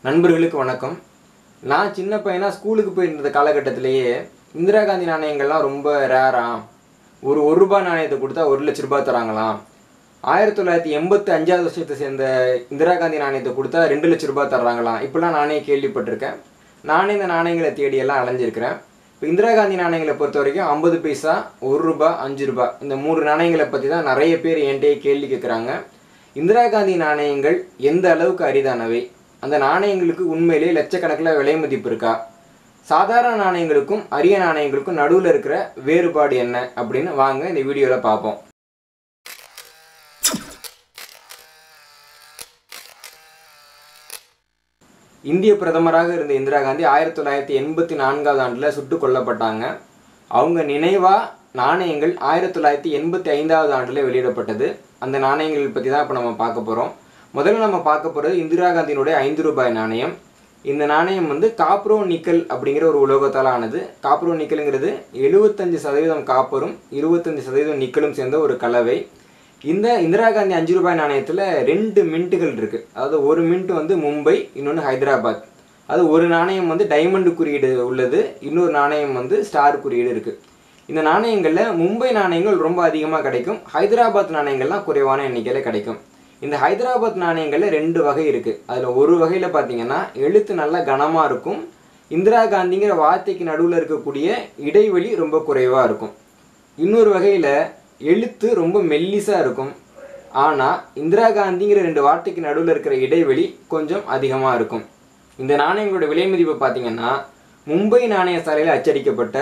நண்பர்களுக்கு வணக்கம் நான் சின்ன பையனா ஸ்கூலுக்கு போயிருந்த காலகட்டத்திலேயே இந்திரா காந்தி நாணயங்கள்லாம் ரொம்ப ரேராம் ஒரு ஒரு ரூபாய் நாணயத்தை கொடுத்தா ஒரு லட்ச ரூபாய் தராங்களாம் ஆயிரத்தி தொள்ளாயிரத்தி எண்பத்தி அஞ்சாவது வருஷத்தை சேர்ந்த இந்திரா காந்தி நாணயத்தை கொடுத்தா ரெண்டு லட்ச ரூபாய் தர்றாங்களாம் இப்படிலாம் நானே கேள்விப்பட்டிருக்கேன் நானே இந்த நாணயங்களை தேடி எல்லாம் அலைஞ்சிருக்கிறேன் இப்போ இந்திரா காந்தி நாணயங்களை பொறுத்த வரைக்கும் ஐம்பது பைசா ஒரு ரூபாய் அஞ்சு ரூபாய் இந்த மூணு நாணயங்களை பற்றி தான் நிறைய பேர் என்கிட்டயே கேள்வி கேட்குறாங்க இந்திரா காந்தி நாணயங்கள் எந்த அளவுக்கு அரிதானவை அந்த நாணயங்களுக்கு உண்மையிலே லட்சக்கணக்கில் விலை மதிப்பு இருக்கா சாதாரண நாணயங்களுக்கும் அரிய நாணயங்களுக்கும் நடுவில் இருக்கிற வேறுபாடு என்ன அப்படின்னு வாங்க இந்த வீடியோவில் பார்ப்போம் இந்திய பிரதமராக இருந்த இந்திரா காந்தி ஆயிரத்தி தொள்ளாயிரத்தி எண்பத்தி நான்காவது ஆண்டில் சுட்டுக் கொல்லப்பட்டாங்க அவங்க நினைவாக நாணயங்கள் ஆயிரத்தி தொள்ளாயிரத்தி எண்பத்தி ஐந்தாவது ஆண்டில் வெளியிடப்பட்டது அந்த நாணயங்கள் பற்றி தான் இப்போ நம்ம பார்க்க போகிறோம் முதல்ல நம்ம பார்க்க போகிறது இந்திரா காந்தியினுடைய ஐந்து ரூபாய் நாணயம் இந்த நாணயம் வந்து காப்ரோ நிக்கல் அப்படிங்கிற ஒரு உலோகத்தால் ஆனது காப்ரோ நிக்கலுங்கிறது எழுபத்தஞ்சு சதவீதம் காப்பரும் இருபத்தஞ்சு சதவீதம் நிக்கலும் சேர்ந்த ஒரு கலவை இந்த இந்திரா காந்தி அஞ்சு ரூபாய் நாணயத்தில் ரெண்டு மின்ட்டுகள் இருக்குது அதாவது ஒரு மின்ட் வந்து மும்பை இன்னொன்று ஹைதராபாத் அது ஒரு நாணயம் வந்து டைமண்ட் குறியீடு உள்ளது இன்னொரு நாணயம் வந்து ஸ்டார் குறியீடு இருக்குது இந்த நாணயங்களில் மும்பை நாணயங்கள் ரொம்ப அதிகமாக கிடைக்கும் ஹைதராபாத் நாணயங்கள்லாம் குறைவான எண்ணிக்கையில் கிடைக்கும் இந்த ஹைதராபாத் நாணயங்களில் ரெண்டு வகை இருக்குது அதில் ஒரு வகையில் பார்த்தீங்கன்னா எழுத்து நல்லா கனமாக இருக்கும் இந்திரா காந்திங்கிற வார்த்தைக்கு நடுவில் இருக்கக்கூடிய இடைவெளி ரொம்ப குறைவாக இருக்கும் இன்னொரு வகையில் எழுத்து ரொம்ப மெல்லிசாக இருக்கும் ஆனால் இந்திரா காந்திங்கிற ரெண்டு வார்த்தைக்கு நடுவில் இருக்கிற இடைவெளி கொஞ்சம் அதிகமாக இருக்கும் இந்த நாணயங்களோட விலை மதிப்பு பார்த்தீங்கன்னா மும்பை நாணய சாலையில் அச்சடிக்கப்பட்ட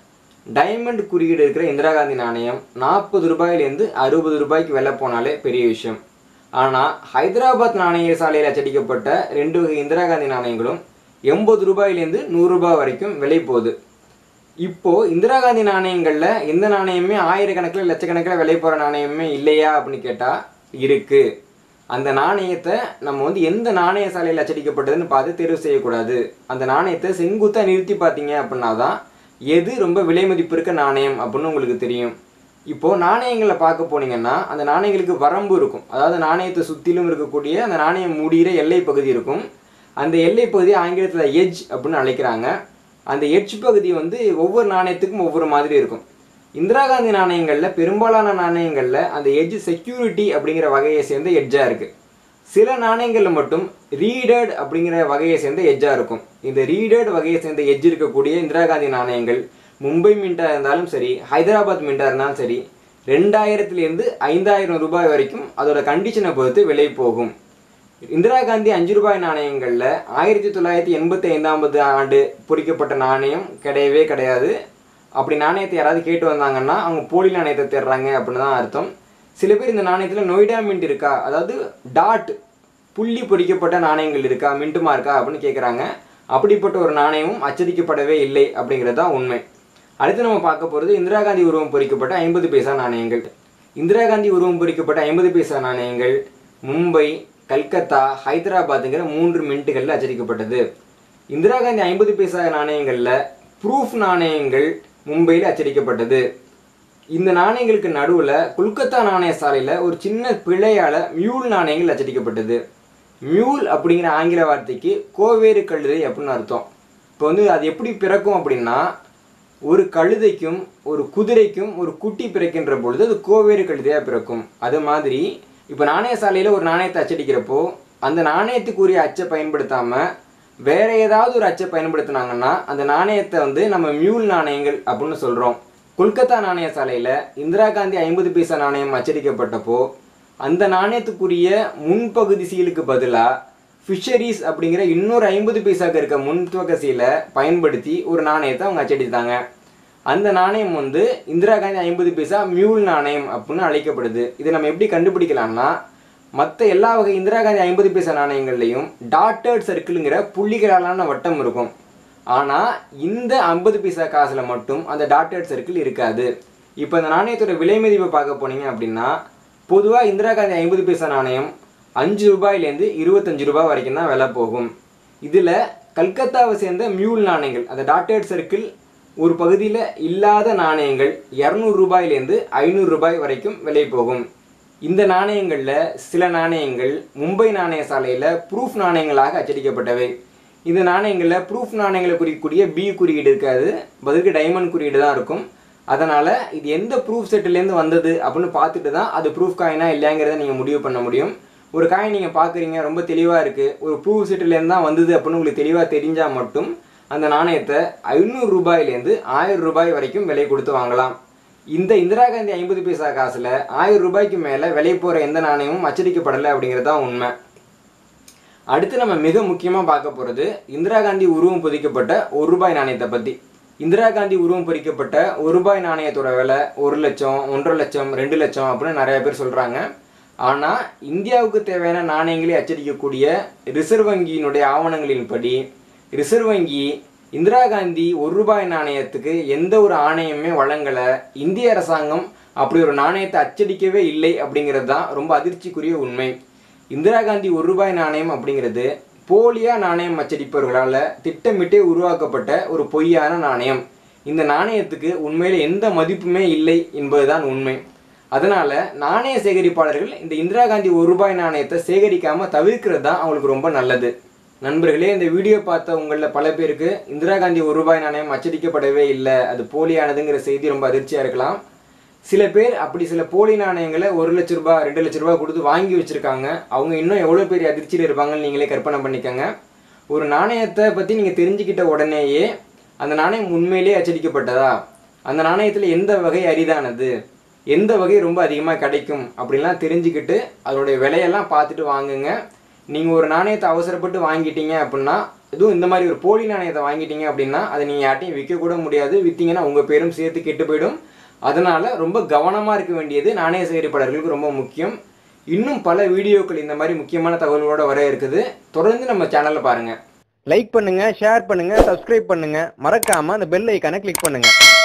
டைமண்ட் குறியீடு இருக்கிற இந்திரா காந்தி நாணயம் நாற்பது ரூபாயிலேருந்து அறுபது ரூபாய்க்கு விலை போனாலே பெரிய விஷயம் ஆனால் ஹைதராபாத் நாணய சாலையில் அச்சடிக்கப்பட்ட ரெண்டு வகை இந்திரா காந்தி நாணயங்களும் எண்பது ரூபாயிலேருந்து நூறு ரூபாய் வரைக்கும் விலை போகுது இப்போ இந்திரா காந்தி நாணயங்களில் எந்த நாணயமே ஆயிரக்கணக்கில் லட்சக்கணக்கில் விலை போகிற நாணயமே இல்லையா அப்படின்னு கேட்டால் இருக்கு அந்த நாணயத்தை நம்ம வந்து எந்த நாணய சாலையில் அச்சடிக்கப்பட்டதுன்னு பார்த்து தேர்வு செய்யக்கூடாது அந்த நாணயத்தை செங்குத்தாக நிறுத்தி பார்த்தீங்க அப்படின்னா தான் எது ரொம்ப விலை மதிப்பு இருக்க நாணயம் அப்படின்னு உங்களுக்கு தெரியும் இப்போது நாணயங்களை பார்க்க போனீங்கன்னா அந்த நாணயங்களுக்கு வரம்பு இருக்கும் அதாவது நாணயத்தை சுற்றிலும் இருக்கக்கூடிய அந்த நாணயம் முடிகிற எல்லை பகுதி இருக்கும் அந்த எல்லை பகுதி ஆங்கிலத்தில் எஜ் அப்படின்னு அழைக்கிறாங்க அந்த எட்ஜ் பகுதி வந்து ஒவ்வொரு நாணயத்துக்கும் ஒவ்வொரு மாதிரி இருக்கும் இந்திரா காந்தி நாணயங்களில் பெரும்பாலான நாணயங்களில் அந்த எட்ஜ் செக்யூரிட்டி அப்படிங்கிற வகையை சேர்ந்த எட்ஜாக இருக்குது சில நாணயங்களில் மட்டும் ரீடட் அப்படிங்கிற வகையை சேர்ந்த எட்ஜாக இருக்கும் இந்த ரீடட் வகையை சேர்ந்த எட்ஜ் இருக்கக்கூடிய இந்திரா காந்தி நாணயங்கள் மும்பை மின்ட்டாக இருந்தாலும் சரி ஹைதராபாத் மின்ட்டாக இருந்தாலும் சரி ரெண்டாயிரத்துலேருந்து ஐந்தாயிரம் ரூபாய் வரைக்கும் அதோட கண்டிஷனை பொறுத்து விலை போகும் இந்திரா காந்தி அஞ்சு ரூபாய் நாணயங்களில் ஆயிரத்தி தொள்ளாயிரத்தி எண்பத்தி ஐந்தாம்பது ஆண்டு பொறிக்கப்பட்ட நாணயம் கிடையவே கிடையாது அப்படி நாணயத்தை யாராவது கேட்டு வந்தாங்கன்னா அவங்க போலி நாணயத்தை தேடுறாங்க அப்படின்னு தான் அர்த்தம் சில பேர் இந்த நாணயத்தில் நொய்டா மின்ட் இருக்கா அதாவது டாட் புள்ளி பொறிக்கப்பட்ட நாணயங்கள் இருக்கா மின்ட்டுமா இருக்கா அப்படின்னு கேட்குறாங்க அப்படிப்பட்ட ஒரு நாணயமும் அச்சடிக்கப்படவே இல்லை அப்படிங்கிறது தான் உண்மை அடுத்து நம்ம பார்க்க போகிறது இந்திரா காந்தி உருவம் பொறிக்கப்பட்ட ஐம்பது பைசா நாணயங்கள் இந்திரா காந்தி உருவம் பொறிக்கப்பட்ட ஐம்பது பைசா நாணயங்கள் மும்பை கல்கத்தா ஹைதராபாத்துங்கிற மூன்று மின்ட்டுகளில் அச்சடிக்கப்பட்டது இந்திரா காந்தி ஐம்பது பைசா நாணயங்களில் ப்ரூஃப் நாணயங்கள் மும்பையில் அச்சடிக்கப்பட்டது இந்த நாணயங்களுக்கு நடுவில் கொல்கத்தா நாணய சாலையில் ஒரு சின்ன பிழையால் மியூல் நாணயங்கள் அச்சடிக்கப்பட்டது மியூல் அப்படிங்கிற ஆங்கில வார்த்தைக்கு கோவேறு கழுதை அப்படின்னு அர்த்தம் இப்போ வந்து அது எப்படி பிறக்கும் அப்படின்னா ஒரு கழுதைக்கும் ஒரு குதிரைக்கும் ஒரு குட்டி பிறக்கின்ற பொழுது அது கோவேறு கழுதையாக பிறக்கும் அது மாதிரி இப்போ நாணய சாலையில் ஒரு நாணயத்தை அச்சடிக்கிறப்போ அந்த நாணயத்துக்குரிய அச்சை பயன்படுத்தாமல் வேற ஏதாவது ஒரு அச்சை பயன்படுத்தினாங்கன்னா அந்த நாணயத்தை வந்து நம்ம மியூல் நாணயங்கள் அப்படின்னு சொல்கிறோம் கொல்கத்தா நாணய சாலையில் இந்திரா காந்தி ஐம்பது பைசா நாணயம் அச்சடிக்கப்பட்டப்போ அந்த நாணயத்துக்குரிய முன்பகுதி சீலுக்கு பதிலாக ஃபிஷரிஸ் அப்படிங்கிற இன்னொரு ஐம்பது பைசாக்கு இருக்க முன்பக்க சீலை பயன்படுத்தி ஒரு நாணயத்தை அவங்க அச்சடித்தாங்க அந்த நாணயம் வந்து இந்திரா காந்தி ஐம்பது பைசா மியூல் நாணயம் அப்படின்னு அழைக்கப்படுது இதை நம்ம எப்படி கண்டுபிடிக்கலாம்னா மற்ற எல்லா வகை இந்திரா காந்தி ஐம்பது பைசா நாணயங்கள்லையும் டாட்டர்ட் சர்க்கிளுங்கிற புள்ளிகளாலான வட்டம் இருக்கும் ஆனால் இந்த ஐம்பது பைசா காசில் மட்டும் அந்த டாட்டர்ட் சர்க்கிள் இருக்காது இப்போ இந்த நாணயத்தோட விலை மதிப்பை பார்க்க போனீங்க அப்படின்னா பொதுவாக இந்திரா காந்தி ஐம்பது பைசா நாணயம் அஞ்சு ரூபாயிலேருந்து இருபத்தஞ்சு ரூபாய் வரைக்கும் தான் விலை போகும் இதில் கல்கத்தாவை சேர்ந்த மியூல் நாணயங்கள் அந்த டாட்டர்ட் சர்க்கிள் ஒரு பகுதியில் இல்லாத நாணயங்கள் இரநூறு ரூபாயிலேருந்து ஐநூறு ரூபாய் வரைக்கும் விலை போகும் இந்த நாணயங்களில் சில நாணயங்கள் மும்பை நாணய சாலையில் ப்ரூஃப் நாணயங்களாக அச்சடிக்கப்பட்டவை இந்த நாணயங்களில் ப்ரூஃப் நாணயங்களை குறிக்கக்கூடிய பி குறியீடு இருக்காது பதிலுக்கு டைமண்ட் குறியீடு தான் இருக்கும் அதனால் இது எந்த ப்ரூஃப் செட்டிலேருந்து வந்தது அப்படின்னு பார்த்துட்டு தான் அது ப்ரூஃப் காயினா இல்லையாங்கிறத நீங்கள் முடிவு பண்ண முடியும் ஒரு காயின் நீங்கள் பார்க்குறீங்க ரொம்ப தெளிவாக இருக்குது ஒரு ப்ரூஃப் செட்டிலேருந்து தான் வந்தது அப்படின்னு உங்களுக்கு தெளிவாக தெரிஞ்சால் மட்டும் அந்த நாணயத்தை ஐநூறு ரூபாயிலேருந்து ஆயிரம் ரூபாய் வரைக்கும் விலை கொடுத்து வாங்கலாம் இந்த இந்திரா காந்தி ஐம்பது பைசா காசில் ஆயிரம் ரூபாய்க்கு மேலே விலை போகிற எந்த நாணயமும் அச்சடிக்கப்படலை அப்படிங்கிறது தான் உண்மை அடுத்து நம்ம மிக முக்கியமாக பார்க்க போகிறது இந்திரா காந்தி உருவம் பொதிக்கப்பட்ட ஒரு ரூபாய் நாணயத்தை பற்றி இந்திரா காந்தி உருவம் பொறிக்கப்பட்ட ஒரு ரூபாய் நாணயத்தோட விலை ஒரு லட்சம் ஒன்றரை லட்சம் ரெண்டு லட்சம் அப்படின்னு நிறைய பேர் சொல்கிறாங்க ஆனால் இந்தியாவுக்கு தேவையான நாணயங்களை அச்சடிக்கக்கூடிய ரிசர்வ் வங்கியினுடைய ஆவணங்களின்படி ரிசர்வ் வங்கி இந்திரா காந்தி ஒரு ரூபாய் நாணயத்துக்கு எந்த ஒரு ஆணையமே வழங்கலை இந்திய அரசாங்கம் அப்படி ஒரு நாணயத்தை அச்சடிக்கவே இல்லை அப்படிங்கிறது தான் ரொம்ப அதிர்ச்சிக்குரிய உண்மை இந்திரா காந்தி ஒரு ரூபாய் நாணயம் அப்படிங்கிறது போலியா நாணயம் அச்சடிப்பவர்களால் திட்டமிட்டே உருவாக்கப்பட்ட ஒரு பொய்யான நாணயம் இந்த நாணயத்துக்கு உண்மையில் எந்த மதிப்புமே இல்லை என்பதுதான் உண்மை அதனால நாணய சேகரிப்பாளர்கள் இந்த இந்திரா காந்தி ஒரு ரூபாய் நாணயத்தை சேகரிக்காம தவிர்க்கிறது தான் அவங்களுக்கு ரொம்ப நல்லது நண்பர்களே இந்த வீடியோ பார்த்த உங்களில் பல பேருக்கு இந்திரா காந்தி ஒரு ரூபாய் நாணயம் அச்சடிக்கப்படவே இல்லை அது போலியானதுங்கிற செய்தி ரொம்ப அதிர்ச்சியாக இருக்கலாம் சில பேர் அப்படி சில போலி நாணயங்களை ஒரு லட்ச ரூபாய் ரெண்டு லட்ச ரூபாய் கொடுத்து வாங்கி வச்சுருக்காங்க அவங்க இன்னும் எவ்வளோ பெரிய அதிர்ச்சியில் இருப்பாங்கன்னு நீங்களே கற்பனை பண்ணிக்கோங்க ஒரு நாணயத்தை பற்றி நீங்கள் தெரிஞ்சுக்கிட்ட உடனேயே அந்த நாணயம் உண்மையிலேயே அச்சடிக்கப்பட்டதா அந்த நாணயத்தில் எந்த வகை அரிதானது எந்த வகை ரொம்ப அதிகமாக கிடைக்கும் அப்படின்லாம் தெரிஞ்சுக்கிட்டு அதோடைய விலையெல்லாம் பார்த்துட்டு வாங்குங்க நீங்கள் ஒரு நாணயத்தை அவசரப்பட்டு வாங்கிட்டீங்க அப்படின்னா இதுவும் இந்த மாதிரி ஒரு போலி நாணயத்தை வாங்கிட்டீங்க அப்படின்னா அதை நீங்கள் யார்ட்டையும் விற்கக்கூட முடியாது விற்றீங்கன்னா உங்கள் பேரும் சேர்த்து கெட்டு போயிடும் அதனால் ரொம்ப கவனமாக இருக்க வேண்டியது நாணய சேகரிப்பாளர்களுக்கு ரொம்ப முக்கியம் இன்னும் பல வீடியோக்கள் இந்த மாதிரி முக்கியமான தகவல்களோட வர இருக்குது தொடர்ந்து நம்ம சேனலில் பாருங்கள் லைக் பண்ணுங்க ஷேர் பண்ணுங்க சப்ஸ்கிரைப் பண்ணுங்க மறக்காம அந்த பெல் ஐக்கானை கிளிக் பண்ணுங்க